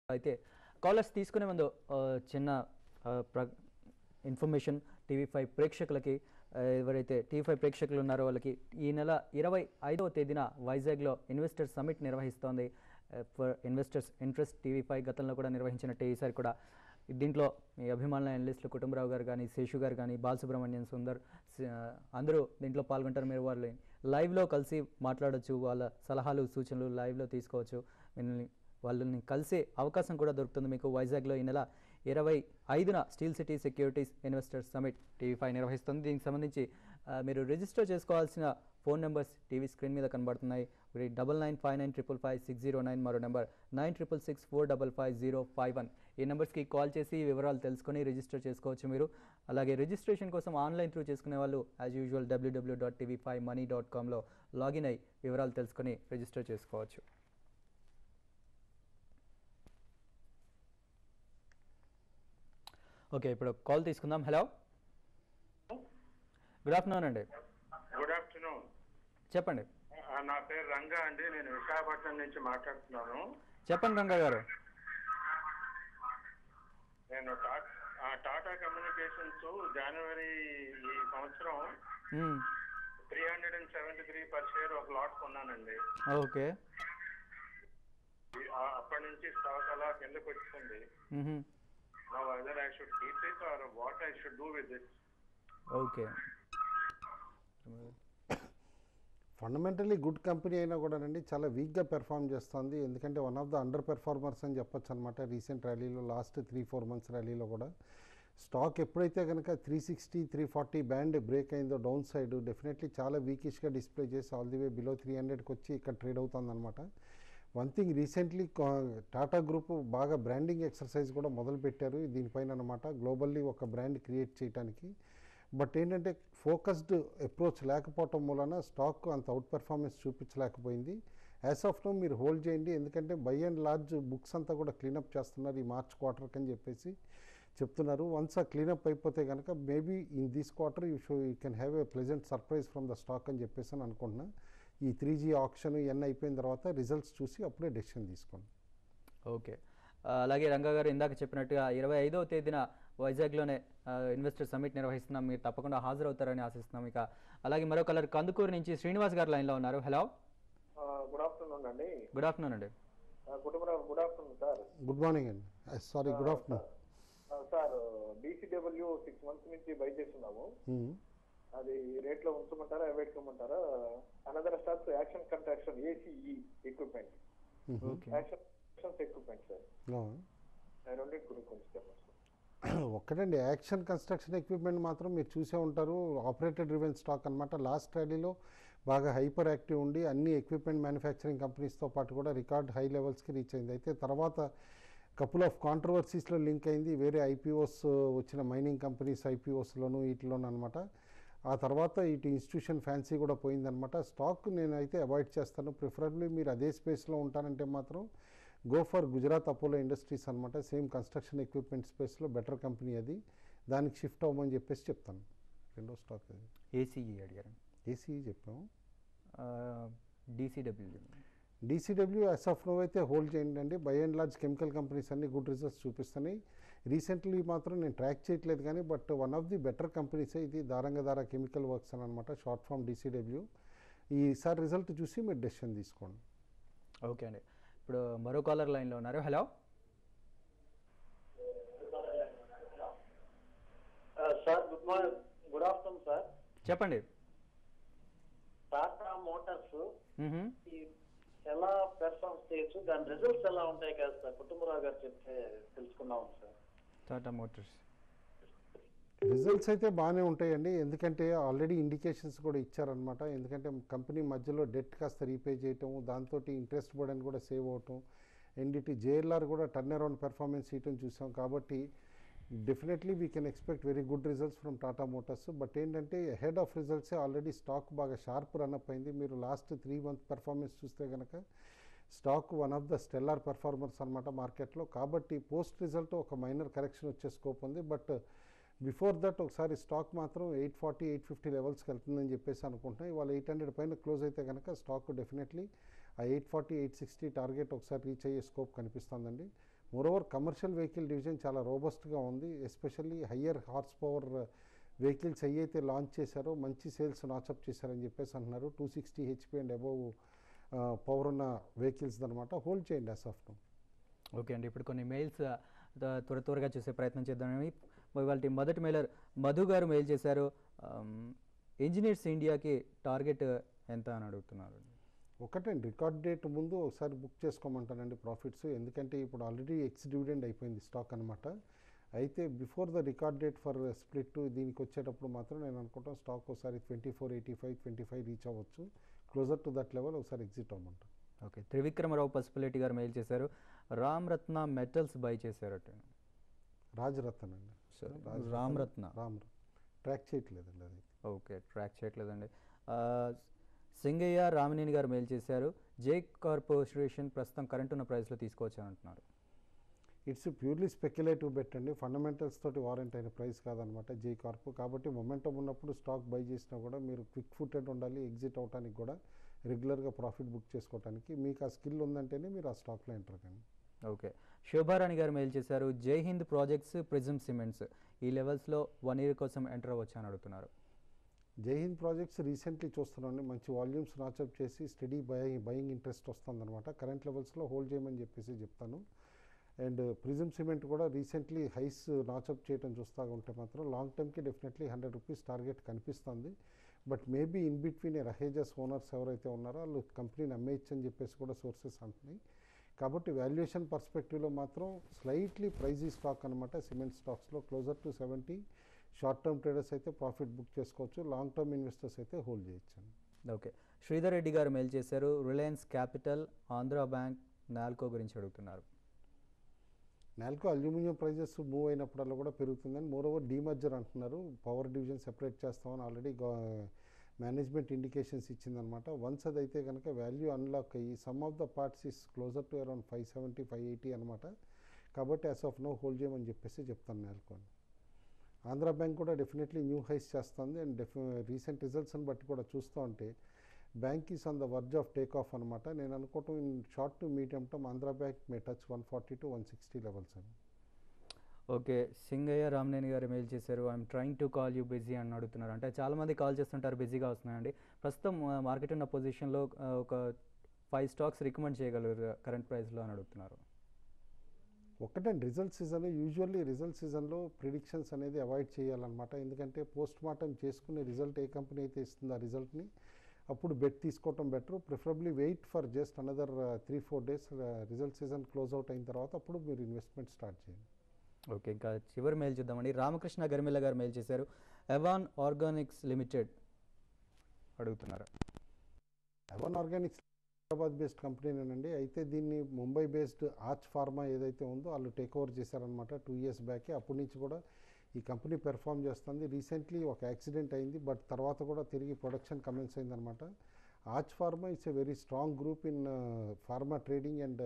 అయితే కాలర్స్ తీసుకునే ముందు ఆ, చిన్న ఆ, ప్ర ఇన్ఫర్మేషన్ టీవీ ఫైవ్ ప్రేక్షకులకి ఆ, ఎవరైతే టీవీ ఫైవ్ ప్రేక్షకులు ఉన్నారో వాళ్ళకి ఈ నెల ఇరవై ఐదవ తేదీన వైజాగ్లో ఇన్వెస్టర్స్ సమిట్ నిర్వహిస్తోంది for investors interest TV five గతంలో కూడా నిర్వహించినట్టు ఈసారి కూడా దీంట్లో మీ అభిమానుల అనలిస్టులు కుటుంబరావు గారు కానీ శేషు గారు కానీ బాలసుబ్రహ్మణ్యం సుందర్ స- అందరూ దీంట్లో పాల్గొంటారు మీరు వాళ్ళు లైవ్లో కలిసి మాట్లాడొచ్చు వాళ్ళ సలహాలు సూచనలు లైవ్లో తీసుకోవచ్చు మిమ్మల్ని వాళ్ళని కలిసే అవకాశం కూడా దొరుకుతుంది మీకు వైజాగ్లో ఈ నెల ఇరవై ఐదున steel city securities investors summit TV five నిర్వహిస్తుంది దీనికి సంబంధించి ఆ, మీరు రిజిస్టర్ చేసుకోవాల్సిన ఫోన్ నెంబర్స్ టీవీ స్క్రీన్ మీద కనబడుతున్నాయి ఒకటి double nine five nine triple five six zero nine మరో number nine triple six four double five zero five one ఈ నెంబర్స్కి కాల్ చేసి ఈ వివరాలు తెలుసుకొని రిజిస్టర్ చేసుకోవచ్చు మీరు అలాగే రిజిస్ట్రేషన్ కోసం ఆన్లైన్ త్రూ చేసుకునే వాళ్ళు as usual WW dot TV five money dot కామ్లో లాగిన్ అయ్యి వివరాలు తెలుసుకొని రిజిస్టర్ చేసుకోవచ్చు ఓకే ఇప్పుడు కాల్ తీసుకుందాం హలో గుడ్ ఆఫ్టర్నూన్ అండి గుడ్ ఆఫ్టర్నూన్ చెప్పండి ఆ, నా పేరు రంగా అండి నేను విశాఖపట్నం నుంచి మాట్లాడుతున్నాను చెప్పండి రంగా గారు నేను టా- ఆ, టాటా కమ్యూనికేషన్స్ జనవరి ఈ సంవత్సరం మ్మ్. Three hundred and seventy three per share ఒక లాట్ కొన్నానండి ఓకే ఈ- ఆ- అప్పటి నుంచి స్టాక్ అలా కిందకు వచ్చింది మ్మ్హ. నా whether I should keep it or what I should do with it okay fundamentally good company అయినా కూడానండి చాలా వీక్గా పెర్ఫామ్ చేస్తుంది ఎందుకంటే one of the underperformers అని చెప్పొచ్చు అనమాట రీసెంట్ ర్యాలీలో లాస్ట్ త్రీ ఫోర్ మంత్స్ ర్యాలీలో కూడా స్టాక్ ఎప్పుడైతే కనుక three sixty three forty band break అయిందో డౌన్ సైడ్ డెఫినెట్లీ చాలా వీకిష్గా డిస్ప్లే చేసి all the way below three హండ్రెడ్కి వచ్చి ఇక్కడ ట్రేడ్ అవుతుంది అనమాట one thing recently Tata group బాగా బ్రాండింగ్ ఎక్సర్సైజ్ కూడా మొదలు పెట్టారు దీనిపైన అనమాట గ్లోబల్లీ ఒక బ్రాండ్ క్రియేట్ చేయడానికి బట్ ఏంటంటే ఫోకస్డ్ అప్రోచ్ లేకపోవటం మూలన స్టాక్ అంత అవుట్ పెర్ఫార్మెన్స్ చూపించలేకపోయింది యాజ్ ఆఫ్ నో మీరు హోల్డ్ చేయండి ఎందుకంటే బై అండ్ లార్జ్ బుక్స్ అంతా కూడా క్లీనప్ చేస్తున్నారు ఈ మార్చ్ క్వార్టర్కి అని చెప్పేసి చెప్తున్నారు వన్స్ ఆ క్లీనప్ అయిపోతే కనుక maybe in this quarter you show you can have a pleasant surprise from the stock అని చెప్పేసి అని అనుకుంటున్నా ఈ త్రీ జీ ఆప్షన్ ఇవన్నీ అయిపోయిన తర్వాత రిజల్ట్స్ చూసి అప్పుడే డెసిషన్ తీసుకోండి ఓకే ఆ, అలాగే రంగా గారు ఇందాక చెప్పినట్టుగా ఇరవై ఐదవ తేదీన వైజాగ్లోనే ఆ, ఇన్వెస్టర్ సమిట్ నిర్వహిస్తున్నాం మీరు తప్పకుండా హాజరవుతారని ఆశిస్తున్నాం ఇక అలాగే మరో కలర్ కందుకూరు నుంచి శ్రీనివాస్ గారు లైన్లో ఉన్నారు హలో గుడ్ ఆఫ్టర్నూన్ అండి గుడ్ ఆఫ్టర్నూన్ అండి Kutumbarao good afternoon sir good morning అండి sorry good afternoon sir BCW six months నుంచి బై చేస్తున్నాము అది రేట్ లో ఉంచమంటారా పెట్టుకోమంటారా another stocks action contraction ACE equipment okay action equipment sir రెండింటి గురించి కొంచెం చెప్పండి సార్ ఒక్కటండి యాక్షన్ కన్స్ట్రక్షన్ ఎక్విప్మెంట్ మాత్రం మీరు చూసే ఉంటారు ఆపరేటెడ్ రివెన్ స్టాక్ అనమాట లాస్ట్ ర్యాలీలో బాగా హైపర్ యాక్టివ్ ఉండి అన్ని ఎక్విప్మెంట్ మ్యానుఫ్యాక్చరింగ్ కంపెనీస్తో పాటు కూడా రికార్డ్ హై లెవెల్స్కి రీచ్ అయింది అయితే తర్వాత కపుల్ ఆఫ్ కాంట్రవర్సీస్లో లింక్ అయింది వేరే ఐపీఓస్ వచ్చిన మైనింగ్ కంపెనీస్ ఐపీఓస్లోను వీటిలోనూ అనమాట ఆ తర్వాత ఇటు ఇన్స్టిట్యూషన్ ఫ్యాన్సీ కూడా పోయిందనమాట స్టాక్ నేనైతే అవాయిడ్ చేస్తాను ప్రిఫరబ్లీ మీరు అదే స్పేస్లో ఉంటానంటే మాత్రం go for Gujarat Apollo industries అనమాట సేమ్ కన్స్ట్రక్షన్ ఎక్విప్మెంట్ స్పేస్లో బెటర్ కంపెనీ అది దానికి షిఫ్ట్ అవ్వమని చెప్పేసి చెప్తాను రెండో స్టాక్ అది ఏసీఈ అడిగారు ఏసీఈ చెప్పాము DCW DCW as of now అయితే హోల్డ్ చేయండి అండి by and large chemical companies అన్ని గుడ్ రిజల్ట్స్ చూపిస్తున్నాయి రీసెంట్లీ మాత్రం నేను ట్రాక్ చేయట్లేదు కానీ but one of the better companies ఇది దారంగదార కెమికల్ వర్క్స్ అని అనమాట షార్ట్ ఫామ్ డీసీడబ్ల్యూ ఈసారి రిజల్ట్ చూసి మీరు డెసిషన్ తీసుకోండి ఓకే అండి ఇప్పుడు మరో కాలర్ లైన్లో ఉన్నారు hello sir good morning good afternoon sir చెప్పండి టాటా మోటార్స్ మ్మ్హ. ఈ ఎలా పెర్ఫార్మ్ చేయొచ్చు దాని రిజల్ట్స్ ఎలా ఉంటాయి కదా సార్ కుటుంబరావు గారు చెప్తే తెలుసుకున్నాం సార్ టాటా మోటార్స్ రిజల్ట్స్ అయితే బాగానే ఉంటాయండి ఎందుకంటే ఆల్రెడీ ఇండికేషన్స్ కూడా ఇచ్చారనమాట ఎందుకంటే కంపెనీ మధ్యలో డెట్ కాస్త రీపే చేయటం దాంతో ఇంట్రెస్ట్ బర్డెన్ కూడా సేవ్ అవటం అండ్ ఇటు జేఎల్ఆర్ కూడా టర్న్ అరౌండ్ పెర్ఫార్మెన్స్ ఇయటం చూసాం కాబట్టి definitely we can expect very good results from Tata motors but ఏంటంటే హెడ్ ఆఫ్ రిజల్ట్సే ఆల్రెడీ స్టాక్ బాగా షార్ప్ రన్ అప్ అయింది మీరు లాస్ట్ త్రీ మంత్ పెర్ఫార్మెన్స్ చూస్తే కనుక stock one of the stellar performers అనమాట మార్కెట్లో కాబట్టి పోస్ట్ రిజల్ట్ ఒక మైనర్ కరెక్షన్ వచ్చే స్కోప్ ఉంది బట్ బిఫోర్ దట్ ఒకసారి స్టాక్ మాత్రం ఎయిట్ ఫార్టీ ఎయిట్ ఫిఫ్టీ లెవెల్స్కి వెళ్తుందని చెప్పేసి అనుకుంటున్నాం ఇవాళ ఎయిట్ హండ్రెడ్ పైన క్లోజ్ అయితే కనుక స్టాక్ డెఫినెట్లీ ఆ eight forty eight sixty target ఒకసారి రీచ్ అయ్యే స్కోప్ కనిపిస్తుందండి మోరోవర్ కమర్షియల్ వెహికల్ డివిజన్ చాలా రోబస్ట్గా ఉంది especially higher horsepower vehicles ఏవైతే లాంచ్ చేశారో మంచి సేల్స్ నాచప్ చేశారని చెప్పేసి అంటున్నారు two sixty HP and above power ఉన్న వెహికల్స్ అనమాట హోల్డ్ చేయండి అస్ ఆఫ్ నో ఓకే అండి ఇప్పుడు కొన్ని మెయిల్స్ త్వర త్వరగా చూసే ప్రయత్నం చేద్దామని ఇవాళ మొదటి మెయిలర్ మధు గారు మెయిల్ చేశారు ఇంజనీర్స్ ఇండియాకి టార్గెట్ ఎంత అని అడుగుతున్నారు ఒకటండి రికార్డ్ డేట్ ముందు ఒకసారి బుక్ చేసుకోమంటానండి ప్రాఫిట్స్ ఎందుకంటే ఇప్పుడు ఆల్రెడీ ఎక్స్ డివిడెండ్ అయిపోయింది స్టాక్ అనమాట అయితే before the record date for split దీనికి వచ్చేటప్పుడు మాత్రం నేను అనుకుంటాను స్టాక్ ఒకసారి twenty four eighty five twenty five reach అవ్వచ్చు క్లోజర్ టు దట్ లెవెల్ ఒకసారి ఎగ్జిట్ అవ్వమంటాను ఓకే త్రివిక్రమరావు పసుపులేటి గారు మెయిల్ చేశారు రామ్ రత్న మెటల్స్ బై చేశారట రాజరత్న అండి సరే, రాజరత్న, రామరత్న. రామ్ ట్రాక్ చేయట్లేదండి అది ఓకే ట్రాక్ చేయట్లేదండి ఆ, సింగయ్య రామినేని గారు మెయిల్ చేశారు జే కార్పొరేషన్ ప్రస్తుతం కరెంట్ ఉన్న ప్రైస్లో తీసుకోవచ్చు అంటున్నారు ఇట్స్ ప్యూర్లీ స్పెక్యులేటివ్ బెట్ అండి ఫండమెంటల్స్ తోటి వారెంట్ అయిన ప్రైస్ కాదనమాట జే కార్ప్ కాబట్టి మొమెంటం ఉన్నప్పుడు స్టాక్ బై చేసినా కూడా మీరు క్విక్ ఫుటెడ్ ఉండాలి ఎగ్జిట్ అవడానికి కూడా రెగ్యులర్గా ప్రాఫిట్ బుక్ చేసుకోవడానికి మీకు ఆ స్కిల్ ఉందంటేనే మీరు ఆ స్టాక్లో ఎంటర్ కండి ఓకే శోభారాణి గారు మెయిల్ చేశారు జై హింద్ ప్రాజెక్ట్స్ ప్రిజమ్ సిమెంట్స్ ఈ లెవెల్స్లో వన్ ఇయర్ కోసం ఎంటర్ అవ్వచ్చు అని అడుగుతున్నారు జై హింద్ ప్రాజెక్ట్స్ రీసెంట్లీ చూస్తున్నాండి మంచి వాల్యూమ్స్ నాచప్ చేసి స్టడీ బై బయింగ్ ఇంట్రెస్ట్ వస్తుందన్నమాట కరెంట్ లెవెల్స్లో హోల్డ్ చేయమని చెప్పేసి చెప్తాను అండ్ ప్రిజమ్ సిమెంట్ కూడా రీసెంట్లీ హైస్ నాచప్ చేయడం చూస్తూ ఉంటే మాత్రం లాంగ్ టర్మ్కి డెఫినెట్లీ హండ్రెడ్ రూపీస్ టార్గెట్ కనిపిస్తుంది but maybe in between Rahejas owners ఎవరైతే ఉన్నారో వాళ్ళు కంపెనీని అమ్మేయచ్చు అని చెప్పేసి కూడా సోర్సెస్ అంటున్నాయి కాబట్టి వాల్యుయేషన్ పర్స్పెక్టివ్లో మాత్రం స్లైట్లీ ప్రైజీ స్టాక్ అనమాట సిమెంట్ స్టాక్స్లో closer to seventy short term traders అయితే ప్రాఫిట్ బుక్ చేసుకోవచ్చు లాంగ్ టర్మ్ ఇన్వెస్టర్స్ అయితే హోల్డ్ చేయొచ్చు ఓకే శ్రీధర్ రెడ్డి గారు మెయిల్ చేశారు Reliance capital Andhra bank Nalco గురించి అడుగుతున్నారు నాల్కో అల్యూమినియం ప్రైజెస్ మూవ్ అయినప్పుడల్లా కూడా పెరుగుతుందని మోర్ ఓవర్ డీమర్జర్ అంటున్నారు పవర్ డివిజన్ సెపరేట్ చేస్తామని ఆల్రెడీ మేనేజ్మెంట్ ఇండికేషన్స్ ఇచ్చిందనమాట వన్స్ అదైతే కనుక వాల్యూ అన్లాక్ అయ్యి sum of the parts is closer to around five seventy five eighty అనమాట కాబట్టి యాజ్ ఆఫ్ నో హోల్డ్ చేయమని చెప్పేసి చెప్తాను నాల్కోని ఆంధ్ర బ్యాంక్ కూడా డెఫినెట్లీ న్యూ హైస్ చేస్తుంది అండ్ డెఫి రీసెంట్ రిజల్ట్స్ని బట్టి కూడా చూస్తూ ఉంటే bank is on the verge of take off అనమాట నేను అనుకోవటం in short to medium term Andhra bank may touch one forty to one sixty levels అని ఓకే సింగయ్య రామనేని గారు మెయిల్ చేశారు I'm trying to call you busy అని అడుగుతున్నారు అంటే చాలామంది కాల్ చేస్తుంటారు బిజీగా వస్తున్నాయండి ప్రస్తుతం మార్కెట్ ఉన్న పొజిషన్లో ఒక ఫైవ్ స్టాక్స్ రికమెండ్ చేయగలరు కరెంట్ ప్రైస్లో అని అడుగుతున్నారు ఒకటండి రిజల్ట్ సీజన్ యూజువల్లీ రిజల్ట్ సీజన్లో ప్రిడిక్షన్స్ అనేది అవాయిడ్ చేయాలన్నమాట ఎందుకంటే పోస్ట్ మార్టం చేసుకునే రిజల్ట్ ఏ కంపెనీ అయితే ఇస్తుందో ఆ రిజల్ట్ని అప్పుడు బెట్ తీసుకోవటం better preferably wait for just another three four days result season close out అయిన తర్వాత అప్పుడు మీరు ఇన్వెస్ట్మెంట్ స్టార్ట్ చేయండి ఓకే ఇంకా చివరి మెయిల్ చూద్దామండి రామకృష్ణ గరిమెల్ల గారు మెయిల్ చేశారు ఎవాన్ ఆర్గానిక్స్ లిమిటెడ్ అడుగుతున్నారు అవన్ ఆర్గానిక్స్ హైదరాబాద్ బేస్డ్ కంపెనీనేనండి అయితే దీన్ని ముంబై బేస్డ్ ఆర్చ్ ఫార్మా ఏదైతే ఉందో వాళ్ళు టేక్ ఓవర్ చేశారనమాట టూ ఇయర్స్ బ్యాకే అప్పటి నుంచి కూడా ఈ కంపెనీ పెర్ఫామ్ చేస్తుంది రీసెంట్లీ ఒక యాక్సిడెంట్ అయింది బట్ తర్వాత కూడా తిరిగి ప్రొడక్షన్ కమెన్స్ అయిందనమాట Arch pharma it's a very strong group in pharma trading and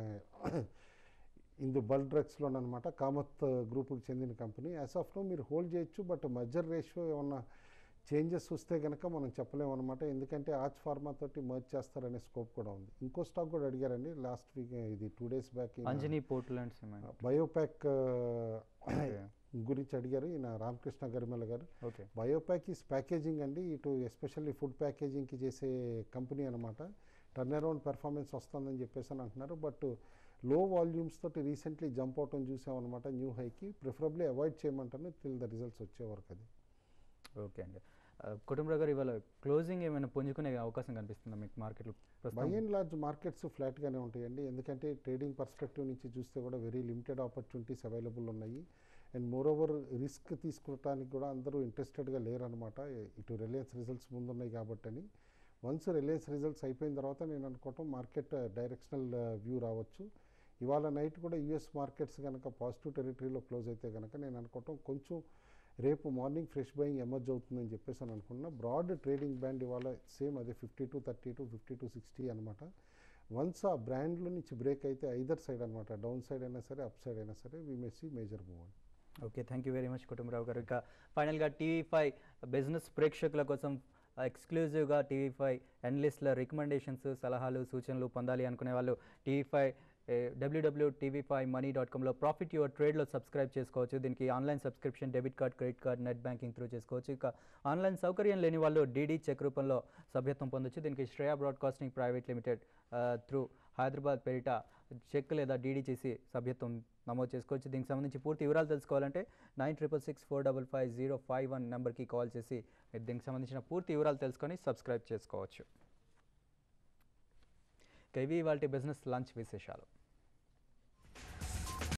ఇందు బల్క్ డ్రగ్స్లోనమాట కామత్ గ్రూప్కి చెందిన కంపెనీ యాజ్ ఆఫ్ నో మీరు హోల్డ్ చేయొచ్చు బట్ మర్జర్ రేషియో ఏమన్నా చేంజెస్ వస్తే కనుక మనం చెప్పలేము అనమాట ఎందుకంటే ఆర్చ్ ఫార్మా తోటి మర్జ్ చేస్తారనే స్కోప్ కూడా ఉంది ఇంకో స్టాక్ కూడా అడిగారండి లాస్ట్ వీక్ ఇది two days back Anjani Portland cement Biopack గురించి అడిగారు ఈయన రామకృష్ణ గరిమెల గారు ఓకే బయోప్యాక్ ఈస్ ప్యాకేజింగ్ అండి ఇటు ఎస్పెషల్లీ ఫుడ్ ప్యాకేజింగ్కి చేసే కంపెనీ అనమాట టర్న్ అరౌండ్ పెర్ఫార్మెన్స్ వస్తుందని చెప్పేసి అని అంటున్నారు బట్ లో వాల్యూమ్స్ తోటి రీసెంట్లీ జంప్ అవటం చూసామన్నమాట న్యూ హైకి ప్రిఫరబ్లీ అవాయిడ్ చేయమంటాను టిల్ ద రిజల్ట్స్ వచ్చే వరకు అది ఓకే అండి కుటుంబరావు గారు ఇవాళ క్లోజింగ్ ఏమైనా పుంజుకునే అవకాశం కనిపిస్తుందా మీకు మార్కెట్లో బై అండ్ లార్జ్ మార్కెట్స్ ఫ్లాట్గానే ఉంటాయండి ఎందుకంటే ట్రేడింగ్ పర్స్పెక్టివ్ నుంచి చూస్తే కూడా వెరీ లిమిటెడ్ ఆపర్చునిటీస్ అవైలబుల్ ఉన్నాయి అండ్ మోర్ ఓవర్ రిస్క్ తీసుకోవడానికి కూడా అందరూ ఇంట్రెస్టెడ్గా లేరనమాట ఇటు రిలయన్స్ రిజల్ట్స్ ముందున్నాయి కాబట్టి అని వన్స్ రిలయన్స్ రిజల్ట్స్ అయిపోయిన తర్వాత నేను అనుకోవటం మార్కెట్ డైరెక్షనల్ వ్యూ రావచ్చు ఇవాళ నైట్ కూడా యూఎస్ మార్కెట్స్ కనుక పాజిటివ్ టెరిటరీలో క్లోజ్ అయితే కనుక నేను అనుకోవటం కొంచెం రేపు మార్నింగ్ ఫ్రెష్ బయింగ్ ఎమర్జ్ అవుతుందని చెప్పేసి అని అనుకుంటున్నా బ్రాడ్ ట్రేడింగ్ బ్యాండ్ ఇవాళ సేమ్ అదే fifty two thirty to fifty two sixty అనమాట వన్స్ ఆ బ్రాండ్లో నుంచి బ్రేక్ అయితే ఐదర్ సైడ్ అనమాట డౌన్ సైడ్ అయినా సరే అప్ సైడ్ అయినా సరే we may see major move అండి okay thank you very much Kutumbarao గారు ఇక ఫైనల్గా టీవీ ఫైవ్ బిజినెస్ ప్రేక్షకుల కోసం ఎక్స్క్లూజివ్గా టీవీ ఫైవ్ ఎన్లిస్ట్ల రికమెండేషన్స్ సలహాలు సూచనలు పొందాలి అనుకునే వాళ్ళు TV five WW TV five money dot కామ్లో ప్రాఫిట్ యువర్ ట్రేడ్లో సబ్స్క్రైబ్ చేసుకోవచ్చు దీనికి online subscription debit card credit card net banking through చేసుకోవచ్చు ఇక ఆన్లైన్ సౌకర్యం లేని వాళ్ళు డీడీ చెక్ రూపంలో సభ్యత్వం పొందొచ్చు దీనికి Shreya broadcasting private limited through Hyderabad పేరిట చెక్ లేదా డీడీ చేసి సభ్యత్వం నమోదు చేసుకోవచ్చు దీనికి సంబంధించి పూర్తి వివరాలు తెలుసుకోవాలంటే nine triple six four double five zero five one నెంబర్కి కాల్ చేసి మీరు దీనికి సంబంధించిన పూర్తి వివరాలు తెలుసుకొని సబ్స్క్రైబ్ చేసుకోవచ్చు ఇక ఇవి ఇవాళ బిజినెస్ లంచ్ విశేషాలు